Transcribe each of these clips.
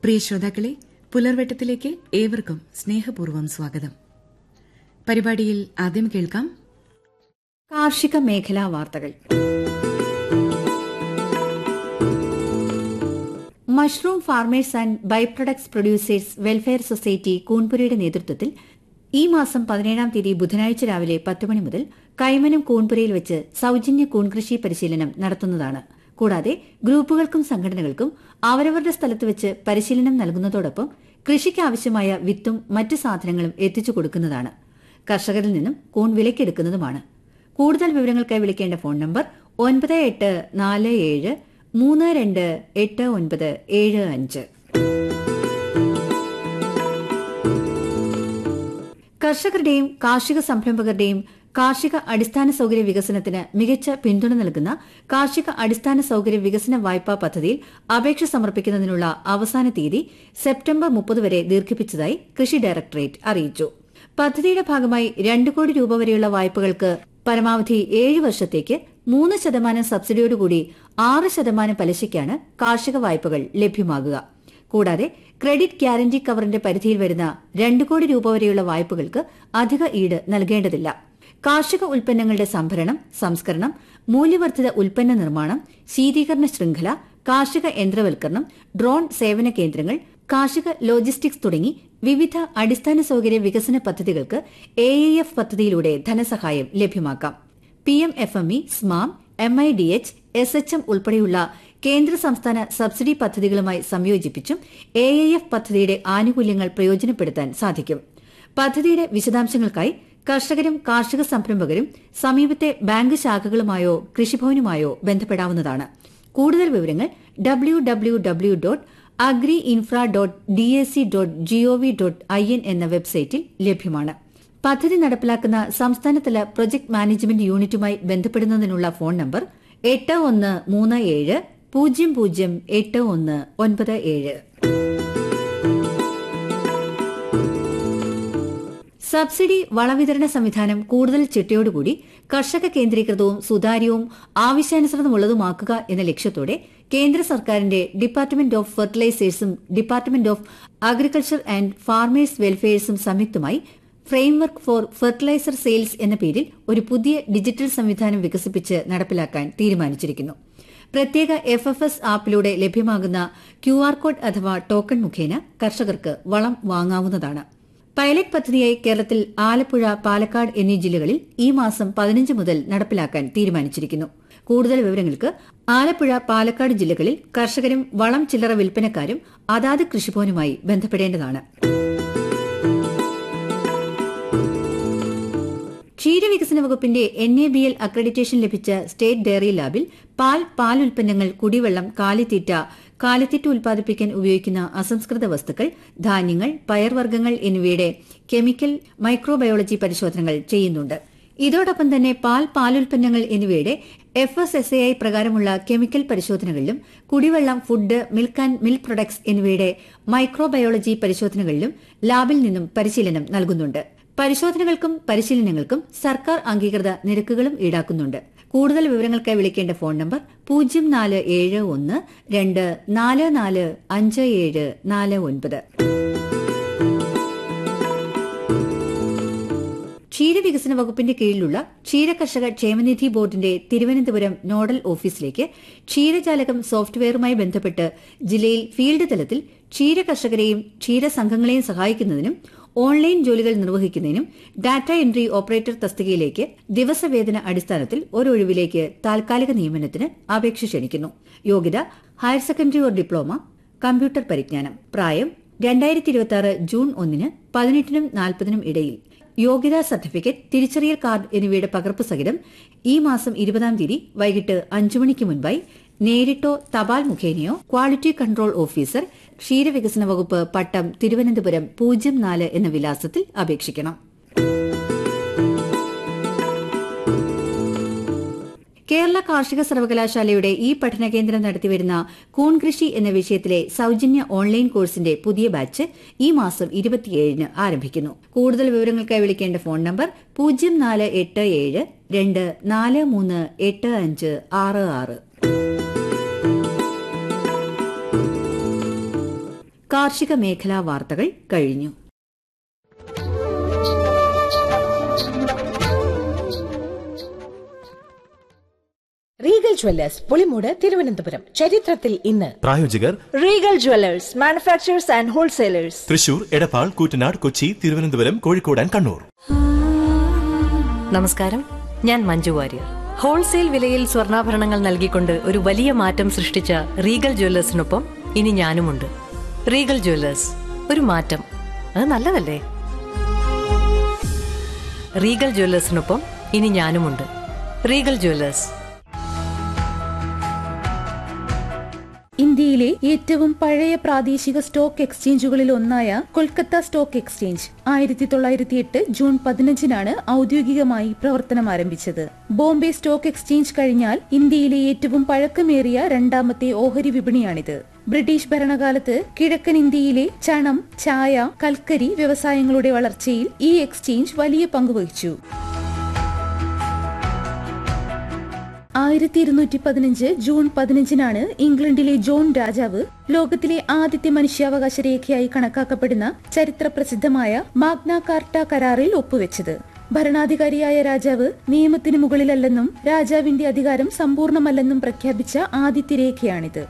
പ്രിയ ശ്രോതാക്കളെ പുലർവെട്ടത്തിലേക്ക് ഏവർക്കും സ്നേഹപൂർവ്വം സ്വാഗതം പരിപാടിയിൽ ആദ്യം കേൾക്കാം കാർഷിക മേഖലാ വാർത്തകൾ mushroom farmers and by products producers welfare society കൂൺപുരയുടെ നേതൃത്വത്തിൽ ഈ മാസം പതിനേഴാം തീയതി ബുധനാഴ്ച രാവിലെ പത്ത് മണി മുതൽ കൈമനം കൂൺപുരയിൽ വെച്ച് സൌജന്യ കൂൺകൃഷി പരിശീലനം നടത്തുന്നതാണ് കൂടാതെ ഗ്രൂപ്പുകൾക്കും സംഘടനകൾക്കും അവരവരുടെ സ്ഥലത്ത് വെച്ച് പരിശീലനം നൽകുന്നതോടൊപ്പം കൃഷിക്ക് ആവശ്യമായ വിത്തും മറ്റ് സാധനങ്ങളും എത്തിച്ചു കൊടുക്കുന്നതാണ് കർഷകരിൽ നിന്നും കൂൺ വിലക്കെടുക്കുന്നതുമാണ് കൂടുതൽ വിവരങ്ങൾക്കായി വിളിക്കേണ്ട ഫോൺ നമ്പർ ഒൻപത് എട്ട് നാല് ഏഴ് മൂന്ന് രണ്ട് എട്ട് ഒൻപത് ഏഴ് അഞ്ച് കർഷകരുടെയും കാർഷിക സംരംഭകരുടെയും കാർഷിക അടിസ്ഥാന സൌകര്യ വികസനത്തിന് മികച്ച പിന്തുണ നൽകുന്ന കാർഷിക അടിസ്ഥാന സൌകര്യ വികസന വായ്പാ പദ്ധതിയിൽ അപേക്ഷ സമർപ്പിക്കുന്നതിനുള്ള അവസാന തീയതി സെപ്റ്റംബർ മുപ്പത് വരെ ദീർഘിപ്പിച്ചതായി കൃഷി ഡയറക്ടറേറ്റ് അറിയിച്ചു പദ്ധതിയുടെ ഭാഗമായി രണ്ട് കോടി രൂപ വരെയുള്ള വായ്പകൾക്ക് പരമാവധി ഏഴ് വർഷത്തേക്ക് മൂന്ന് ശതമാനം സബ്സിഡിയോടുകൂടി ആറ് ശതമാനം പലിശയ്ക്കാണ് കാർഷിക വായ്പകൾ ലഭ്യമാകുക കൂടാതെ ക്രെഡിറ്റ് ഗ്യാരണ്ടി കവറിന്റെ പരിധിയിൽ വരുന്ന രണ്ട് കോടി രൂപ വരെയുള്ള വായ്പകൾക്ക് അധിക ഈട് നൽകേണ്ടതില്ല കാർഷിക ഉൽപ്പന്നങ്ങളുടെ സംഭരണം സംസ്കരണം മൂല്യവർദ്ധിത ഉൽപ്പന്ന നിർമ്മാണം ശീതീകരണ ശൃംഖല കാർഷിക യന്ത്രവൽക്കരണം ഡ്രോൺ സേവന കേന്ദ്രങ്ങൾ കാർഷിക ലോജിസ്റ്റിക്സ് തുടങ്ങി വിവിധ അടിസ്ഥാന സൌകര്യ വികസന പദ്ധതികൾക്ക് എ എഫ് പദ്ധതിയിലൂടെ ധനസഹായം ലഭ്യമാക്കാം P M F M E SMAM M I D H S H M ഉൾപ്പെടെയുള്ള കേന്ദ്ര സംസ്ഥാന സബ്സിഡി പദ്ധതികളുമായി സംയോജിപ്പിച്ചും എ എഫ് പദ്ധതിയുടെ ആനുകൂല്യങ്ങൾ പ്രയോജനപ്പെടുത്താൻ സാധിക്കും പദ്ധതിയുടെ വിശദാംശങ്ങൾക്കായി കർഷകരും കാർഷിക സംരംഭകരും സമീപത്തെ ബാങ്ക് ശാഖകളുമായോ കൃഷിഭവനുമായോ ബന്ധപ്പെടാവുന്നതാണ് കൂടുതൽ വിവരങ്ങൾ W W W dot agri infra dot D S C dot G O V dot I N എന്ന വെബ്സൈറ്റിൽ ലഭ്യമാണ് പദ്ധതി നടപ്പിലാക്കുന്ന സംസ്ഥാനതല പ്രൊജക്ട് മാനേജ്മെന്റ് യൂണിറ്റുമായി ബന്ധപ്പെടുന്നതിനുള്ള ഫോൺ നമ്പർ എട്ട് ഒന്ന് മൂന്ന് ഏഴ് പൂജ്യം പൂജ്യം എട്ട് ഒന്ന് ഒൻപത് ഏഴ് സബ്സിഡി വളവിതരണ സംവിധാനം കൂടുതൽ ചിട്ടയോടുകൂടി കർഷക കേന്ദ്രീകൃതവും സുതാര്യവും ആവശ്യാനുസൃതമുള്ളതുമാക്കുക എന്ന ലക്ഷ്യത്തോടെ കേന്ദ്ര സർക്കാരിന്റെ ഡിപ്പാർട്ട്മെന്റ് ഓഫ് ഫെർട്ടിലൈസേഴ്സും department of agriculture and farmers വെൽഫെയർസും സംയുക്തമായി ഫ്രെയിംവർക്ക് ഫോർ ഫെർട്ടിലൈസർ സെയിൽസ് എന്ന പേരിൽ ഒരു പുതിയ ഡിജിറ്റൽ സംവിധാനം വികസിപ്പിച്ച് നടപ്പിലാക്കാൻ തീരുമാനിച്ചിരിക്കുന്നു പ്രത്യേക എഫ് എഫ് എസ് ആപ്പിലൂടെ ലഭ്യമാകുന്ന ക്യു ആർ കോഡ് അഥവാ ടോക്കൺ മുഖേന കർഷകർക്ക് വളം വാങ്ങാവുന്നതാണ് പൈലറ്റ് പദ്ധതിയായി കേരളത്തിൽ ആലപ്പുഴ പാലക്കാട് എന്നീ ജില്ലകളിൽ ഈ മാസം പതിനഞ്ച് മുതൽ നടപ്പിലാക്കാൻ തീരുമാനിച്ചിരിക്കുന്നു കൂടുതൽ വിവരങ്ങൾക്ക് ആലപ്പുഴ പാലക്കാട് ജില്ലകളിൽ കർഷകരും വളം ചില്ലറ വിൽപ്പനക്കാരും അതാത് കൃഷിഭവനുമായി ബന്ധപ്പെടേണ്ടതാണ് ക്ഷീരവികസന വകുപ്പിന്റെ N A B L accreditation ലഭിച്ച സ്റ്റേറ്റ് ഡയറി ലാബിൽ പാൽ പാൽ ഉൽപ്പന്നങ്ങൾ കുടിവെള്ളം കാലിത്തീറ്റ കാലിത്തീറ്റ ഉൽപ്പാദിപ്പിക്കാൻ ഉപയോഗിക്കുന്ന അസംസ്കൃത വസ്തുക്കൾ ധാന്യങ്ങൾ പയർവർഗ്ഗങ്ങൾ എന്നിവയുടെ കെമിക്കൽ മൈക്രോബയോളജി പരിശോധനകൾ ചെയ്യുന്നുണ്ട് ഇതോടൊപ്പം തന്നെ പാൽ പാലുൽപ്പന്നങ്ങൾ എന്നിവയുടെ F S S A I പ്രകാരമുള്ള കെമിക്കൽ പരിശോധനകളിലും കുടിവെള്ളം food milk and milk products എന്നിവയുടെ മൈക്രോബയോളജി പരിശോധനകളിലും ലാബിൽ നിന്നും പരിശീലനം നൽകുന്നുണ്ട് പരിശോധനകൾക്കും പരിശീലനങ്ങൾക്കും സർക്കാർ അംഗീകൃത നിരക്കുകളും ഈടാക്കുന്നുണ്ട് കൂടുതൽ വിവരങ്ങൾക്കായി വിളിക്കേണ്ട ഫോൺ നമ്പർ പൂജ്യം നാല് ഏഴ് ഒന്ന് രണ്ട് നാല് നാല് അഞ്ച് ഏഴ് നാല് ഒൻപത് ക്ഷീരവികസന വകുപ്പിന്റെ കീഴിലുള്ള ക്ഷീരകർഷക ക്ഷേമനിധി ബോർഡിന്റെ തിരുവനന്തപുരം നോഡൽ ഓഫീസിലേക്ക് ക്ഷീരജാലകം സോഫ്റ്റ്വെയറുമായി ബന്ധപ്പെട്ട് ജില്ലയിൽ ഫീൽഡ് തലത്തിൽ ക്ഷീരകർഷകരെയും ക്ഷീരസംഘങ്ങളെയും സഹായിക്കുന്നതിനും ഓൺലൈൻ ജോലികൾ നിർവഹിക്കുന്നതിനും ഡാറ്റ എൻട്രി ഓപ്പറേറ്റർ തസ്തികയിലേക്ക് ദിവസവേതന അടിസ്ഥാനത്തിൽ ഒരൊഴിവിലേക്ക് താൽക്കാലിക നിയമനത്തിന് അപേക്ഷ ക്ഷണിക്കുന്നു യോഗ്യത higher secondary or diploma computer പരിജ്ഞാനം പ്രായം രണ്ടായിരത്തി ഇരുപത്തി ആറ് ജൂൺ ഒന്നിന് പതിനെട്ടിനും നാൽപ്പതിനും ഇടയിൽ യോഗ്യതാ സർട്ടിഫിക്കറ്റ് തിരിച്ചറിയൽ കാർഡ് എന്നിവയുടെ പകർപ്പ് സഹിതം ഈ മാസം ഇരുപതാം തീയതി വൈകിട്ട് അഞ്ചു മണിക്ക് മുൻപായി നേരിട്ടോ തപാൽ മുഖേനയോ ക്വാളിറ്റി കൺട്രോൾ ഓഫീസർ ക്ഷീരവികസന വകുപ്പ് പട്ടം തിരുവനന്തപുരം പൂജ്യം നാല് എന്ന വിലാസത്തിൽ അപേക്ഷിക്കണം കേരള കാർഷിക സർവകലാശാലയുടെ ഈ പഠന കേന്ദ്രം നടത്തിവരുന്ന കൂൺ കൃഷി എന്ന വിഷയത്തിലെ സൌജന്യ ഓൺലൈൻ കോഴ്സിന്റെ പുതിയ ബാച്ച് ഈ മാസം ഇരുപത്തിയേഴിന് ആരംഭിക്കുന്നു കൂടുതൽ വിവരങ്ങൾക്കായി വിളിക്കേണ്ട ഫോൺ നമ്പർ പൂജ്യം നാല് എട്ട് ഏഴ് രണ്ട് നാല് മൂന്ന് എട്ട് അഞ്ച് ആറ് ആറ് കാർഷിക മേഖലാ വാർത്തകൾ കഴിഞ്ഞു റീഗൽ ജ്വല്ലേഴ്സ് പുളിമൂട് തിരുവനന്തപുരം ചരിത്രത്തിൽ ഇന്ന് പ്രായോജകർ Regal Jewellers manufacturers and wholesalers Thrissur Edappal Koottanad Kochi Thiruvananthapuram Kozhikode and Kannur നമസ്കാരം ഞാൻ മഞ്ജു വാര്യർ ഹോൾസെയിൽ വിലയിൽ സ്വർണ്ണാഭരണങ്ങൾ നൽകിക്കൊണ്ട് ഒരു വലിയ മാറ്റം സൃഷ്ടിച്ച റീഗൽ ജ്വല്ലേഴ്സിനൊപ്പം ഇനി ഞാനുമുണ്ട് റീഗൽ ജ്വല്ലേഴ്സ് ഒരു മാറ്റം അത് നല്ലതല്ലേ റീഗൽ ജ്വല്ലേഴ്സിനൊപ്പം ഇനി ഞാനുമുണ്ട് റീഗൽ ജ്വല്ലേഴ്സ് ഇന്ത്യയിലെ ഏറ്റവും പഴയ പ്രാദേശിക സ്റ്റോക്ക് എക്സ്ചേഞ്ചുകളിൽ ഒന്നായ കൊൽക്കത്ത സ്റ്റോക്ക് എക്സ്ചേഞ്ച് ആയിരത്തി തൊള്ളായിരത്തി എട്ട് ജൂൺ പതിനഞ്ചിനാണ് ഔദ്യോഗികമായി പ്രവർത്തനം ആരംഭിച്ചത് ബോംബെ സ്റ്റോക്ക് എക്സ്ചേഞ്ച് കഴിഞ്ഞാൽ ഇന്ത്യയിലെ ഏറ്റവും പഴക്കമേറിയ രണ്ടാമത്തെ ഓഹരി വിപണിയാണിത് ബ്രിട്ടീഷ് ഭരണകാലത്ത് കിഴക്കൻ ഇന്ത്യയിലെ ചണം ചായ കൽക്കരി വ്യവസായങ്ങളുടെ വളർച്ചയിൽ ഈ എക്സ്ചേഞ്ച് വലിയ പങ്കുവഹിച്ചു ആയിരത്തി ഇരുന്നൂറ്റി പതിനഞ്ച് ജൂൺ പതിനഞ്ചിനാണ് ഇംഗ്ലണ്ടിലെ ജോൺ രാജാവ് ലോകത്തിലെ ആദ്യത്തെ മനുഷ്യാവകാശ രേഖയായി കണക്കാക്കപ്പെടുന്ന ചരിത്ര പ്രസിദ്ധമായ മാഗ്ന കാർട്ട കരാറിൽ ഒപ്പുവെച്ചത് ഭരണാധികാരിയായ രാജാവ് നിയമത്തിന് മുകളിലല്ലെന്നും രാജാവിന്റെ അധികാരം സമ്പൂർണ്ണമല്ലെന്നും പ്രഖ്യാപിച്ച ആദ്യത്തെ രേഖയാണിത്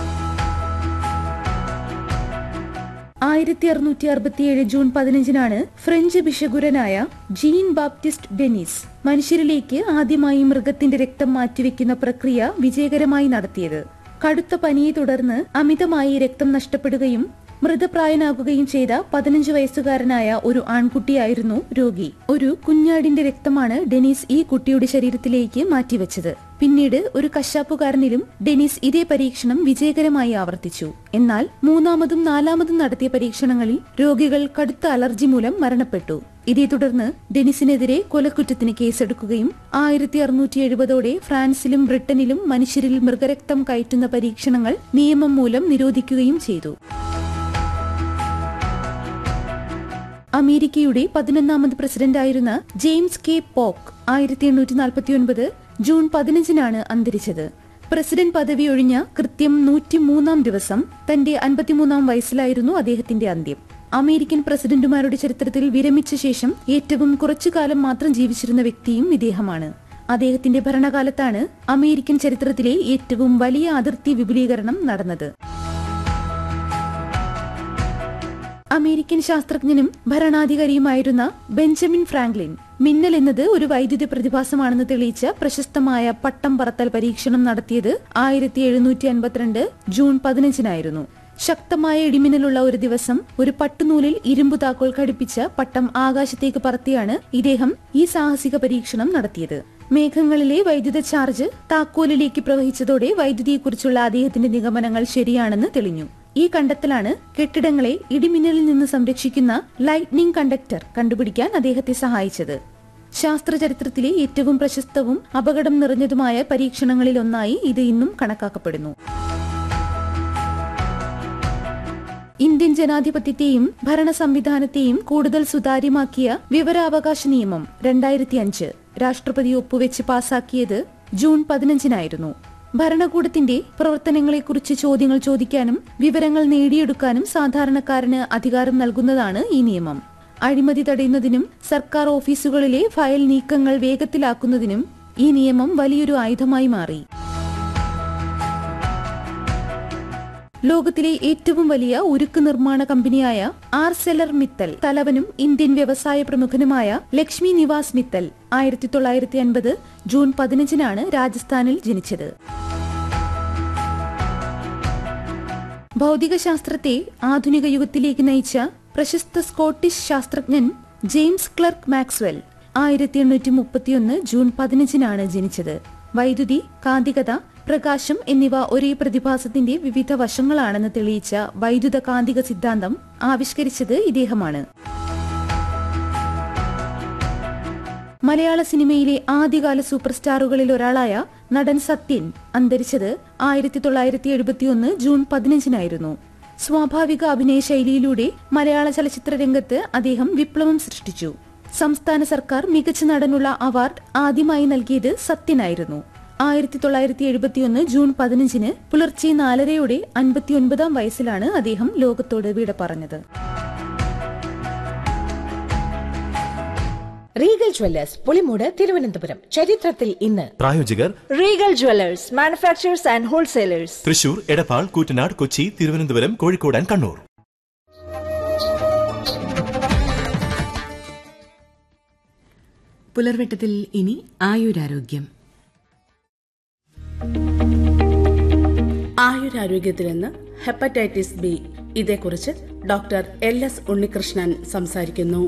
ആയിരത്തി അറുന്നൂറ്റി അറുപത്തിയേഴ് ജൂൺ പതിനഞ്ചിനാണ് ഫ്രഞ്ച് ബിഷഗുരനായ ജീൻ ബാപ്റ്റിസ്റ്റ് ഡെനിസ് മനുഷ്യരിലേക്ക് ആദ്യമായി മൃഗത്തിന്റെ രക്തം മാറ്റിവെക്കുന്ന പ്രക്രിയ വിജയകരമായി നടത്തിയത് കടുത്ത പനിയെ തുടർന്ന് അമിതമായി രക്തം നഷ്ടപ്പെടുകയും മൃതപ്രായനാകുകയും ചെയ്ത പതിനഞ്ച് വയസ്സുകാരനായ ഒരു ആൺകുട്ടിയായിരുന്നു രോഗി ഒരു കുഞ്ഞാടിന്റെ രക്തമാണ് ഡെനീസ് ഈ കുട്ടിയുടെ ശരീരത്തിലേക്ക് മാറ്റിവെച്ചത് പിന്നീട് ഒരു കശാപ്പുകാരനിലും ഡെനിസ് ഇതേ പരീക്ഷണം വിജയകരമായി ആവർത്തിച്ചു എന്നാൽ മൂന്നാമതും നാലാമതും നടത്തിയ പരീക്ഷണങ്ങളിൽ രോഗികൾ കടുത്ത അലർജി മൂലം മരണപ്പെട്ടു ഇതേ തുടർന്ന് ഡെനിസിനെതിരെ കൊലക്കുറ്റത്തിന് കേസെടുക്കുകയും ആയിരത്തി അറുന്നൂറ്റി എഴുപതോടെ ഫ്രാൻസിലും ബ്രിട്ടനിലും മനുഷ്യരിൽ മൃഗരക്തം കയറ്റുന്ന പരീക്ഷണങ്ങൾ നിയമം മൂലം നിരോധിക്കുകയും ചെയ്തു അമേരിക്കയുടെ പതിനൊന്നാമത് പ്രസിഡന്റായിരുന്ന ജെയിംസ് കെ പോക്ക് ആയിരത്തി എണ്ണൂറ്റി നാൽപ്പത്തിയൊൻപത് ജൂൺ പതിനഞ്ചിനാണ് അന്തരിച്ചത് പ്രസിഡന്റ് പദവി ഒഴിഞ്ഞ കൃത്യം നൂറ്റിമൂന്നാം ദിവസം തന്റെ അൻപത്തിമൂന്നാം വയസ്സിലായിരുന്നു അദ്ദേഹത്തിന്റെ അന്ത്യം അമേരിക്കൻ പ്രസിഡന്റുമാരുടെ ചരിത്രത്തിൽ വിരമിച്ച ശേഷം ഏറ്റവും കുറച്ചുകാലം മാത്രം ജീവിച്ചിരുന്ന വ്യക്തിയും ഇദ്ദേഹമാണ് അദ്ദേഹത്തിന്റെ ഭരണകാലത്താണ് അമേരിക്കൻ ചരിത്രത്തിലെ ഏറ്റവും വലിയ അതിർത്തി വിപുലീകരണം നടന്നത് അമേരിക്കൻ ശാസ്ത്രജ്ഞനും ഭരണാധികാരിയുമായിരുന്ന ബെഞ്ചമിൻ ഫ്രാങ്ക്ലിൻ മിന്നൽ എന്നത് ഒരു വൈദ്യുതി പ്രതിഭാസമാണെന്ന് തെളിയിച്ച പ്രശസ്തമായ പട്ടം പറത്തൽ പരീക്ഷണം നടത്തിയത് ആയിരത്തി എഴുന്നൂറ്റി അൻപത്തിരണ്ട് ജൂൺ പതിനഞ്ചിനായിരുന്നു ശക്തമായ ഇടിമിന്നലുള്ള ഒരു ദിവസം ഒരു പട്ടുനൂലിൽ ഇരുമ്പു താക്കോൽ ഘടിപ്പിച്ച പട്ടം ആകാശത്തേക്ക് പറത്തിയാണ് ഇദ്ദേഹം ഈ സാഹസിക പരീക്ഷണം നടത്തിയത് മേഘങ്ങളിലെ വൈദ്യുത ചാർജ് താക്കോലിലേക്ക് പ്രവഹിച്ചതോടെ വൈദ്യുതിയെക്കുറിച്ചുള്ള അദ്ദേഹത്തിന്റെ നിഗമനങ്ങൾ ശരിയാണെന്ന് തെളിഞ്ഞു ഈ കണ്ടെത്തലാണ് കെട്ടിടങ്ങളെ ഇടിമിന്നലിൽ നിന്ന് സംരക്ഷിക്കുന്ന ലൈറ്റ്നിംഗ് കണ്ടക്ടർ കണ്ടുപിടിക്കാൻ അദ്ദേഹത്തെ സഹായിച്ചത് ശാസ്ത്രചരിത്രത്തിലെ ഏറ്റവും പ്രശസ്തവും അപകടം നിറഞ്ഞതുമായ പരീക്ഷണങ്ങളിൽ ഒന്നായി ഇത് ഇന്നും കണക്കാക്കപ്പെടുന്നു ഇന്ത്യൻ ജനാധിപത്യത്തെയും ഭരണ സംവിധാനത്തെയും കൂടുതൽ സുതാര്യമാക്കിയ വിവരാവകാശ നിയമം രണ്ടായിരത്തി അഞ്ച് രാഷ്ട്രപതി ഒപ്പുവെച്ച് പാസാക്കിയത് ജൂൺ പതിനഞ്ചിനായിരുന്നു ഭരണകൂടത്തിന്റെ പ്രവർത്തനങ്ങളെക്കുറിച്ച് ചോദ്യങ്ങൾ ചോദിക്കാനും വിവരങ്ങൾ നേടിയെടുക്കാനും സാധാരണക്കാരന് അധികാരം നൽകുന്നതാണ് ഈ നിയമം അഴിമതി തടയുന്നതിനും സർക്കാർ ഓഫീസുകളിലെ ഫയൽ നീക്കങ്ങൾ വേഗത്തിലാക്കുന്നതിനും ഈ നിയമം വലിയൊരു ആയുധമായി മാറി ലോകത്തിലെ ഏറ്റവും വലിയ ഉരുക്ക് നിർമ്മാണ കമ്പനിയായ ആർസെലർ മിത്തൽ തലവനും ഇന്ത്യൻ വ്യവസായ പ്രമുഖനുമായ ലക്ഷ്മി നിവാസ് മിത്തൽ ആയിരത്തി തൊള്ളായിരത്തി അൻപത് ജൂൺ പതിനഞ്ചിനാണ് രാജസ്ഥാനിൽ ജനിച്ചത് ഭൗതികശാസ്ത്രത്തെ ആധുനിക യുഗത്തിലേക്ക് നയിച്ച പ്രശസ്ത സ്കോട്ടിഷ് ശാസ്ത്രജ്ഞൻ ജെയിംസ് ക്ലർക്ക് മാക്സ്വെൽ ആയിരത്തി എണ്ണൂറ്റി മുപ്പത്തിയൊന്ന് ജൂൺ പതിനഞ്ചിനാണ് ജനിച്ചത് വൈദ്യുതി കാന്തികത പ്രകാശം എന്നിവ ഒരേ പ്രതിഭാസത്തിന്റെ വിവിധ വശങ്ങളാണെന്ന് തെളിയിച്ച വൈദ്യുത കാന്തിക സിദ്ധാന്തം ആവിഷ്കരിച്ചത് ഇദ്ദേഹമാണ് മലയാള സിനിമയിലെ ആദ്യകാല സൂപ്പർ സ്റ്റാറുകളിൽ ഒരാളായ നടൻ സത്യൻ അന്തരിച്ചത് ആയിരത്തി തൊള്ളായിരത്തി എഴുപത്തിയൊന്ന് ജൂൺ പതിനഞ്ചിനായിരുന്നു സ്വാഭാവിക അഭിനയ ശൈലിയിലൂടെ മലയാള ചലച്ചിത്ര രംഗത്ത് അദ്ദേഹം വിപ്ലവം സൃഷ്ടിച്ചു സംസ്ഥാന സർക്കാർ മികച്ച നടനുള്ള അവാർഡ് ആദ്യമായി നൽകിയത് സത്യനായിരുന്നു ആയിരത്തി തൊള്ളായിരത്തി എഴുപത്തിയൊന്ന് ജൂൺ പതിനഞ്ചിന് പുലർച്ചെ നാലരയോടെ അൻപത്തിയൊൻപതാം വയസ്സിലാണ് അദ്ദേഹം ലോകത്തോട് വിട പറഞ്ഞത് റീഗൽ ജ്വല്ലേഴ്സ് പുളിമൂട് തിരുവനന്തപുരം ചരിത്രത്തിൽ ഇന്ന് പ്രായോജകർ Regal Jewelers, manufacturers and wholesalers. Thrissur Edappal Koottanad Kochi Thiruvananthapuram Kozhikode and Kannur പുലർവെട്ടത്തിൽ ഇനി ആയുരാരോഗ്യം ആയുരാരോഗ്യത്തിൽ നിന്ന് ഹെപ്പറ്റൈറ്റിസ് ബി ഇതേക്കുറിച്ച് ഡോക്ടർ എൽ എസ് ഉണ്ണികൃഷ്ണൻ സംസാരിക്കുന്നു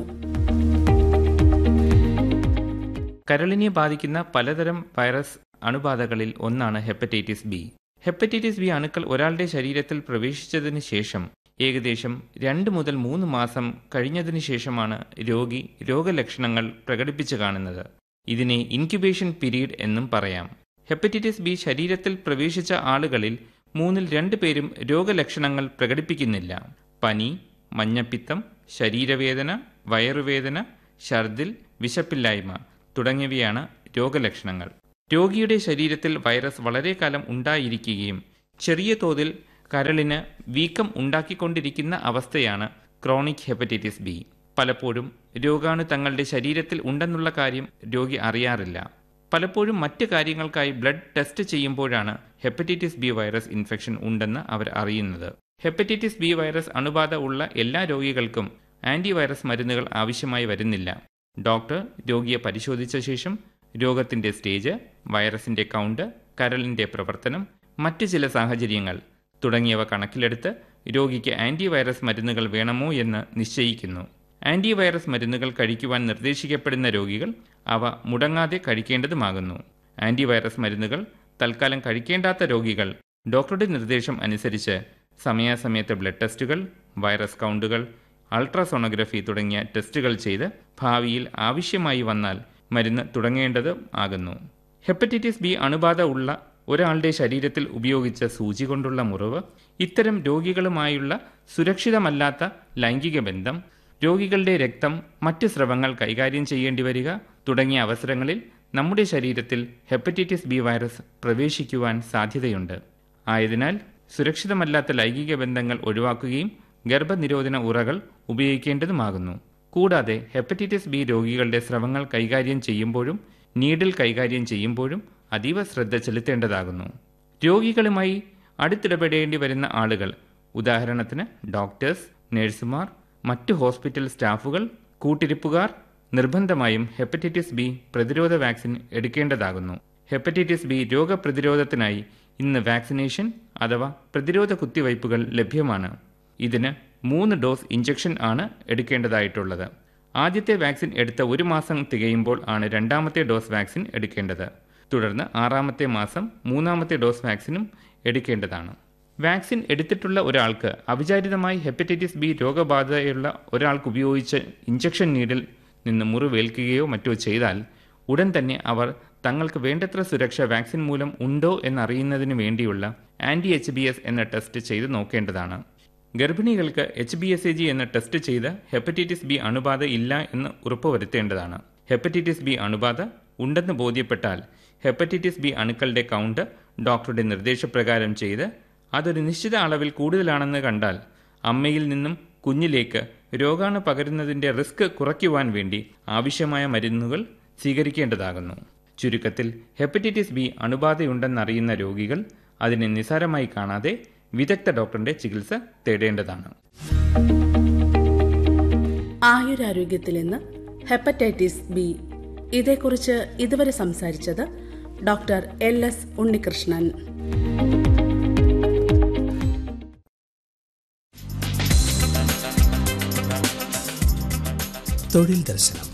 കരളിനെ ബാധിക്കുന്ന പലതരം വൈറസ് അണുബാധകളിൽ ഒന്നാണ് ഹെപ്പറ്റൈറ്റിസ് ബി ഹെപ്പറ്റൈറ്റിസ് ബി അണുക്കൾ ഒരാളുടെ ശരീരത്തിൽ പ്രവേശിച്ചതിന് ശേഷം ഏകദേശം രണ്ട് മുതൽ മൂന്ന് മാസം കഴിഞ്ഞതിന് ശേഷമാണ് രോഗി രോഗലക്ഷണങ്ങൾ പ്രകടിപ്പിച്ചു കാണുന്നത് ഇതിനെ ഇൻക്യുബേഷൻ പീരീഡ് എന്നും പറയാം ഹെപ്പറ്റൈറ്റിസ് ബി ശരീരത്തിൽ പ്രവേശിച്ച ആളുകളിൽ മൂന്നിൽ രണ്ട് പേരും രോഗലക്ഷണങ്ങൾ പ്രകടിപ്പിക്കുന്നില്ല പനി മഞ്ഞപ്പിത്തം ശരീരവേദന വയറുവേദന ഛർദിൽ വിശപ്പില്ലായ്മ തുടങ്ങിയവയാണ് രോഗലക്ഷണങ്ങൾ രോഗിയുടെ ശരീരത്തിൽ വൈറസ് വളരെ കാലം ഉണ്ടായിരിക്കുകയും ചെറിയ തോതിൽ കരളിന് വീക്കം ഉണ്ടാക്കിക്കൊണ്ടിരിക്കുന്ന അവസ്ഥയാണ് ക്രോണിക് ഹെപ്പറ്റൈറ്റിസ് ബി പലപ്പോഴും രോഗാണു തങ്ങളുടെ ശരീരത്തിൽ ഉണ്ടെന്നുള്ള കാര്യം രോഗി അറിയാറില്ല പലപ്പോഴും മറ്റ് കാര്യങ്ങൾക്കായി ബ്ലഡ് ടെസ്റ്റ് ചെയ്യുമ്പോഴാണ് ഹെപ്പറ്റൈറ്റിസ് ബി വൈറസ് ഇൻഫെക്ഷൻ ഉണ്ടെന്ന് അവർ അറിയുന്നത് ഹെപ്പറ്റൈറ്റിസ് ബി വൈറസ് അണുബാധ ഉള്ള എല്ലാ രോഗികൾക്കും ആന്റിവൈറസ് മരുന്നുകൾ ആവശ്യമായി വരുന്നില്ല ഡോക്ടർ രോഗിയെ പരിശോധിച്ച ശേഷം രോഗത്തിന്റെ സ്റ്റേജ് വൈറസിന്റെ കൗണ്ട് കരളിന്റെ പ്രവർത്തനം മറ്റ് ചില സാഹചര്യങ്ങൾ തുടങ്ങിയവ കണക്കിലെടുത്ത് രോഗിക്ക് ആന്റിവൈറസ് മരുന്നുകൾ വേണമോ എന്ന് നിശ്ചയിക്കുന്നു ആന്റിവൈറസ് മരുന്നുകൾ കഴിക്കുവാൻ നിർദ്ദേശിക്കപ്പെടുന്ന രോഗികൾ അവ മുടങ്ങാതെ കഴിക്കേണ്ടതുമാകുന്നു ആന്റിവൈറസ് മരുന്നുകൾ തൽക്കാലം കഴിക്കേണ്ടാത്ത രോഗികൾ ഡോക്ടറുടെ നിർദ്ദേശം അനുസരിച്ച് സമയാസമയത്ത് ബ്ലഡ് ടെസ്റ്റുകൾ വൈറസ് കൗണ്ടുകൾ അൾട്രാസോണോഗ്രഫി തുടങ്ങിയ ടെസ്റ്റുകൾ ചെയ്ത് ഭാവിയിൽ ആവശ്യമായി വന്നാൽ മരുന്ന് തുടങ്ങേണ്ടത് ആകുന്നു ഹെപ്പറ്റൈറ്റിസ് ബി അണുബാധ ഉള്ള ഒരാളുടെ ശരീരത്തിൽ ഉപയോഗിച്ച സൂചി കൊണ്ടുള്ള മുറിവ് ഇത്തരം രോഗികളുമായുള്ള സുരക്ഷിതമല്ലാത്ത ലൈംഗിക ബന്ധം രോഗികളുടെ രക്തം മറ്റ് സ്രവങ്ങൾ കൈകാര്യം ചെയ്യേണ്ടി വരിക തുടങ്ങിയ അവസരങ്ങളിൽ നമ്മുടെ ശരീരത്തിൽ ഹെപ്പറ്റൈറ്റിസ് ബി വൈറസ് പ്രവേശിക്കുവാൻ സാധ്യതയുണ്ട് ആയതിനാൽ സുരക്ഷിതമല്ലാത്ത ലൈംഗിക ബന്ധങ്ങൾ ഒഴിവാക്കുകയും ഗർഭനിരോധന ഉറകൾ ഉപയോഗിക്കേണ്ടതുമാകുന്നു കൂടാതെ ഹെപ്പറ്റൈറ്റിസ് ബി രോഗികളുടെ സ്രവങ്ങൾ കൈകാര്യം ചെയ്യുമ്പോഴും നീഡിൽ കൈകാര്യം ചെയ്യുമ്പോഴും അതീവ ശ്രദ്ധ ചെലുത്തേണ്ടതാകുന്നു രോഗികളുമായി അടുത്തിടപെടേണ്ടി വരുന്ന ആളുകൾ ഉദാഹരണത്തിന് ഡോക്ടേഴ്സ് നഴ്സുമാർ മറ്റ് ഹോസ്പിറ്റൽ സ്റ്റാഫുകൾ കൂട്ടിരിപ്പുകാർ നിർബന്ധമായും ഹെപ്പറ്റൈറ്റിസ് ബി പ്രതിരോധ വാക്സിൻ എടുക്കേണ്ടതാകുന്നു ഹെപ്പറ്റൈറ്റിസ് ബി രോഗപ്രതിരോധത്തിനായി ഇന്ന് വാക്സിനേഷൻ അഥവാ പ്രതിരോധ കുത്തിവയ്പ്പുകൾ ലഭ്യമാണ് ഇതിന് മൂന്ന് ഡോസ് ഇഞ്ചക്ഷൻ ആണ് എടുക്കേണ്ടതായിട്ടുള്ളത് ആദ്യത്തെ വാക്സിൻ എടുത്ത ഒരു മാസം തികയുമ്പോൾ ആണ് രണ്ടാമത്തെ ഡോസ് വാക്സിൻ എടുക്കേണ്ടത് തുടർന്ന് ആറാമത്തെ മാസം മൂന്നാമത്തെ ഡോസ് വാക്സിനും എടുക്കേണ്ടതാണ് വാക്സിൻ എടുത്തിട്ടുള്ള ഒരാൾക്ക് അവിചാരിതമായി ഹെപ്പറ്റൈറ്റിസ് ബി രോഗബാധയുള്ള ഒരാൾക്ക് ഉപയോഗിച്ച ഇഞ്ചക്ഷൻ നീഡിൽ നിന്ന് മുറിവേൽക്കുകയോ മറ്റോ ചെയ്താൽ ഉടൻ തന്നെ അവർ തങ്ങൾക്ക് വേണ്ടത്ര സുരക്ഷ വാക്സിൻ മൂലം ഉണ്ടോ എന്നറിയുന്നതിന് വേണ്ടിയുള്ള ആന്റി എച്ച് ബി എസ് എന്ന ടെസ്റ്റ് ചെയ്ത് നോക്കേണ്ടതാണ് ഗർഭിണികൾക്ക് H B S A G എന്ന ടെസ്റ്റ് ചെയ്ത് ഹെപ്പറ്റൈറ്റിസ് ബി അണുബാധ ഇല്ല എന്ന് ഉറപ്പുവരുത്തേണ്ടതാണ് ഹെപ്പറ്റൈറ്റിസ് ബി അണുബാധ ഉണ്ടെന്ന് ബോധ്യപ്പെട്ടാൽ ഹെപ്പറ്റൈറ്റിസ് ബി അണുക്കളുടെ കൗണ്ട് ഡോക്ടറുടെ നിർദ്ദേശപ്രകാരം ചെയ്ത് അതൊരു നിശ്ചിത അളവിൽ കൂടുതലാണെന്ന് കണ്ടാൽ അമ്മയിൽ നിന്നും കുഞ്ഞിലേക്ക് രോഗാണു പകരുന്നതിന്റെ റിസ്ക് കുറയ്ക്കുവാൻ വേണ്ടി ആവശ്യമായ മരുന്നുകൾ സ്വീകരിക്കേണ്ടതാകുന്നു ചുരുക്കത്തിൽ ഹെപ്പറ്റൈറ്റിസ് ബി അണുബാധയുണ്ടെന്നറിയുന്ന രോഗികൾ അതിനെ നിസാരമായി കാണാതെ വിദഗ്ധ ഡോക്ടറിന്റെ ചികിത്സ തേടേണ്ടതാണ് ആയുരാരോഗ്യത്തിൽ നിന്ന് ഹെപ്പറ്റൈറ്റിസ് ബി ഇതേക്കുറിച്ച് ഇതുവരെ സംസാരിച്ചത് ഡോക്ടർ എൽ എസ് ഉണ്ണികൃഷ്ണൻ തൊഴിൽ ദർശനം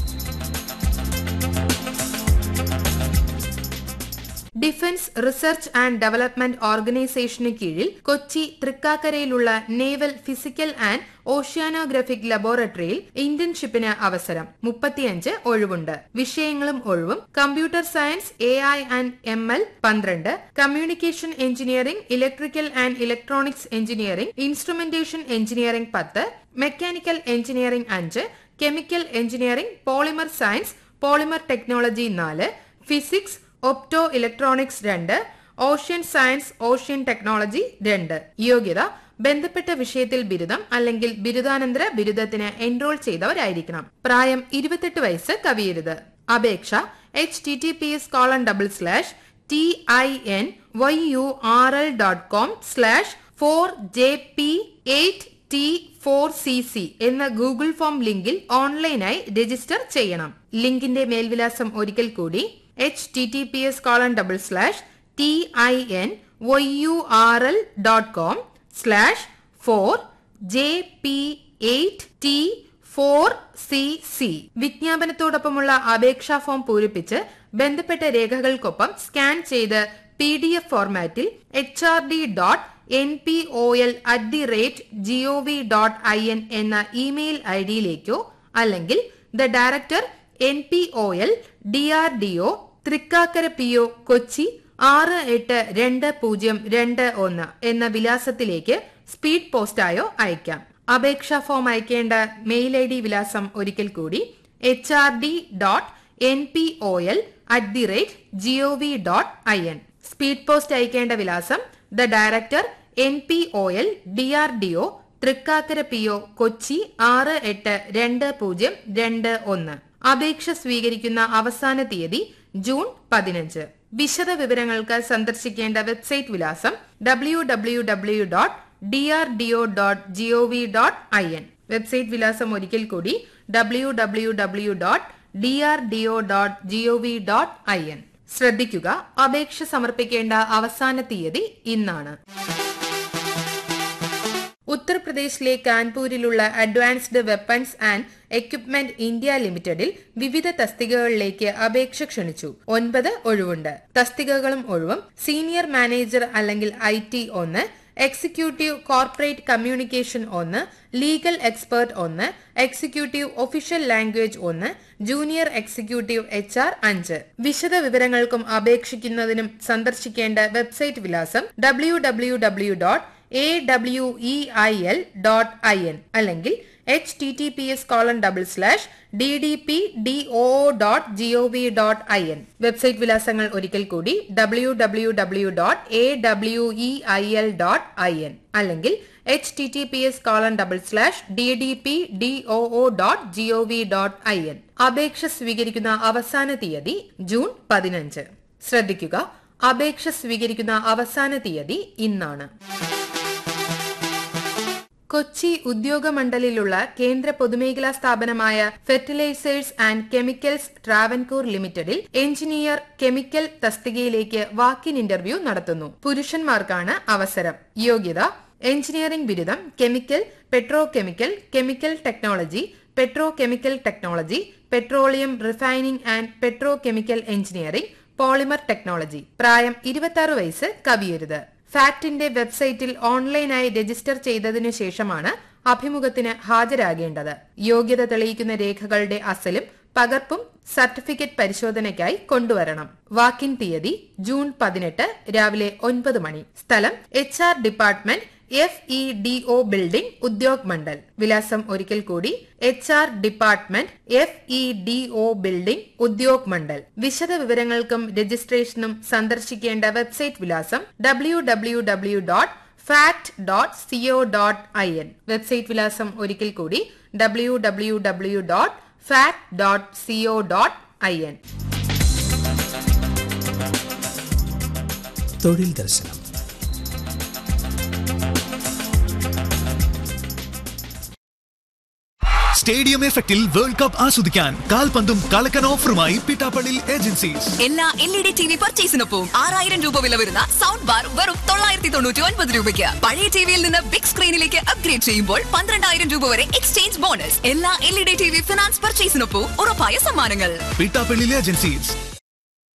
ഡിഫൻസ് റിസർച്ച് ആൻഡ് ഡെവലപ്മെന്റ് ഓർഗനൈസേഷന് കീഴിൽ കൊച്ചി തൃക്കാക്കരയിലുള്ള നേവൽ ഫിസിക്കൽ ആൻഡ് ഓഷ്യാനോഗ്രഫിക് ലബോറട്ടറിയിൽ ഇന്റേൺഷിപ്പിന് അവസരം മുപ്പത്തിയഞ്ച് ഒഴിവുണ്ട് വിഷയങ്ങളും ഒഴിവും computer science A I and M L പന്ത്രണ്ട് communication engineering electrical and electronics engineering instrumentation engineering പത്ത് മെക്കാനിക്കൽ എഞ്ചിനീയറിംഗ് അഞ്ച് chemical engineering polymer science polymer technology നാല് ഫിസിക്സ് ഒപ്റ്റോ ഇലക്ട്രോണിക്സ് രണ്ട് ഓഷ്യൻ സയൻസ് ഓഷ്യൻ ടെക്നോളജി രണ്ട് യോഗ്യത ബന്ധപ്പെട്ട വിഷയത്തിൽ ബിരുദം അല്ലെങ്കിൽ ബിരുദാനന്തര ബിരുദത്തിന് എൻറോൾ ചെയ്തവരായിരിക്കണം പ്രായം ഇരുപത്തെട്ട് വയസ്സ് കവിയരുത് അപേക്ഷ H T T P S colon double slash T I N Y U R L dot com slash four J P eight T four C C എന്ന ഗൂഗിൾ ഫോം ലിങ്കിൽ ഓൺലൈനായി രജിസ്റ്റർ ചെയ്യണം ലിങ്കിന്റെ മേൽവിലാസം ഒരിക്കൽ കൂടി H T T P S colon double slash T I N Y U R L dot com slash four J P eight T four C C വിജ്ഞാപനത്തോടൊപ്പമുള്ള അപേക്ഷാ ഫോം പൂരിപ്പിച്ച് ബന്ധപ്പെട്ട രേഖകൾക്കൊപ്പം സ്കാൻ ചെയ്ത് പി ഡി എഫ് ഫോർമാറ്റിൽ H R D dot N P O L at the rate G O V dot I N എന്ന email I ഡിയിലേക്കോ അല്ലെങ്കിൽ the director N P O L D R D O Thrikkakara P O Kochi ആറ് എട്ട് രണ്ട് പൂജ്യം രണ്ട് ഒന്ന് എന്ന വിലാസത്തിലേക്ക് സ്പീഡ് പോസ്റ്റായോ അയക്കാം അപേക്ഷാ ഫോം അയക്കേണ്ട മെയിൽ ഐ ഡി വിലാസം ഒരിക്കൽ കൂടി H R D dot N P O L at the rate G O V dot I N speed post അയക്കേണ്ട വിലാസം the director N P O L D R D O Thrikkakara P O Kochi ആറ് എട്ട് രണ്ട് പൂജ്യം രണ്ട് ഒന്ന് അപേക്ഷ സ്വീകരിക്കുന്ന അവസാന തീയതി ജൂൺ പതിനഞ്ച് വിശദ വിവരങ്ങൾക്ക് സന്ദർശിക്കേണ്ട വെബ്സൈറ്റ് വിലാസം W W W dot D R D O dot G O V dot I N website വിലാസം ഒരിക്കൽ കൂടി W W W dot D R D O dot G O V dot I N ശ്രദ്ധിക്കുക അപേക്ഷ സമർപ്പിക്കേണ്ട അവസാന തീയതി ഇന്നാണ് ഉത്തർപ്രദേശിലെ കാൺപൂരിലുള്ള advanced weapons and equipment India ലിമിറ്റഡിൽ വിവിധ തസ്തികകളിലേക്ക് അപേക്ഷ ക്ഷണിച്ചു ഒൻപത് ഒഴിവുണ്ട് തസ്തികകളും ഒഴിവും സീനിയർ മാനേജർ അല്ലെങ്കിൽ ഐ ടി ഒന്ന് എക്സിക്യൂട്ടീവ് കോർപ്പറേറ്റ് കമ്മ്യൂണിക്കേഷൻ ഒന്ന് ലീഗൽ എക്സ്പേർട്ട് ഒന്ന് എക്സിക്യൂട്ടീവ് ഒഫീഷ്യൽ ലാംഗ്വേജ് ഒന്ന് ജൂനിയർ എക്സിക്യൂട്ടീവ് എച്ച് ആർ അഞ്ച് വിശദ വിവരങ്ങൾക്കും അപേക്ഷിക്കുന്നതിനും സന്ദർശിക്കേണ്ട വെബ്സൈറ്റ് വിലാസം W W W dot A W E I L dot I N അല്ലെങ്കിൽ H T T P S colon double slash D D P D O dot G O V dot I N website വിലാസങ്ങൾ ഒരിക്കൽ കൂടി W W W dot A W E I L dot I N അല്ലെങ്കിൽ H T T P S colon double slash D D P D O O dot G O V dot I N അപേക്ഷ സ്വീകരിക്കുന്ന അവസാന തീയതി June പതിനഞ്ച് ശ്രദ്ധിക്കുക അപേക്ഷ സ്വീകരിക്കുന്ന അവസാന തീയതി ഇന്നാണ് കൊച്ചി ഉദ്യോഗമണ്ഡലിലുള്ള കേന്ദ്ര പൊതുമേഖലാ സ്ഥാപനമായ ഫെർട്ടിലൈസേഴ്സ് ആൻഡ് കെമിക്കൽസ് ട്രാവൻകൂർ ലിമിറ്റഡിൽ എഞ്ചിനീയർ കെമിക്കൽ തസ്തികയിലേക്ക് വാക്കിൻ ഇന്റർവ്യൂ നടത്തുന്നു പുരുഷന്മാർക്കാണ് അവസരം യോഗ്യത എഞ്ചിനീയറിംഗ് ബിരുദം chemical petrochemical chemical technology petrochemical technology petroleum refining and petrochemical engineering polymer technology പ്രായം ഇരുപത്തി വയസ്സ് കവിയരുത് ഫാക്ടിന്റെ വെബ്സൈറ്റിൽ ഓൺലൈനായി രജിസ്റ്റർ ചെയ്തതിനു ശേഷമാണ് അഭിമുഖത്തിന് ഹാജരാകേണ്ടത് യോഗ്യത തെളിയിക്കുന്ന രേഖകളുടെ അസലും പകർപ്പും സർട്ടിഫിക്കറ്റ് പരിശോധനയ്ക്കായി കൊണ്ടുവരണം വാക്കിൻ തീയതി ജൂൺ പതിനെട്ട് രാവിലെ ഒൻപത് മണി സ്ഥലം H R department F E D O building Udyog Mandal വിലാസം ഒരിക്കൽ കൂടി H R department F E D O building Udyog Mandal വിശദ വിവരങ്ങൾക്കും രജിസ്ട്രേഷനും സന്ദർശിക്കേണ്ട വെബ്സൈറ്റ് വിലാസം W W W dot FACT dot C O dot I N website വിലാസം ഒരിക്കൽ കൂടി W W W dot FACT dot C O dot I N തൊഴിൽ ദർശനം സ്റ്റേഡിയം എഫക്റ്റിൽ വേൾഡ് കപ്പ് ആസ്വദിക്കാൻ കാൽപന്തും കളക്കൻ ഓഫറുമായി പിട്ടാപ്പള്ളി ഏജൻസീസ് എല്ലാ L E D T V പർച്ചേസിനൊപ്പം ആറായിരം രൂപ വില വരുന്ന സൗണ്ട് ബാർ വെറും തൊള്ളായിരത്തി തൊണ്ണൂറ്റി ഒൻപത് രൂപയ്ക്ക് പഴയ ടിവിയിൽ നിന്ന് ബിഗ് സ്ക്രീനിലേക്ക് അപ്ഗ്രേഡ് ചെയ്യുമ്പോൾ പന്ത്രണ്ടായിരം രൂപ വരെ എക്സ്ചേഞ്ച് ബോണസ് എല്ലാ L E D T V finance പർച്ചേസിനൊപ്പം ഉറപ്പായ സമ്മാനങ്ങൾ പിട്ടാപ്പള്ളി ഏജൻസീസ്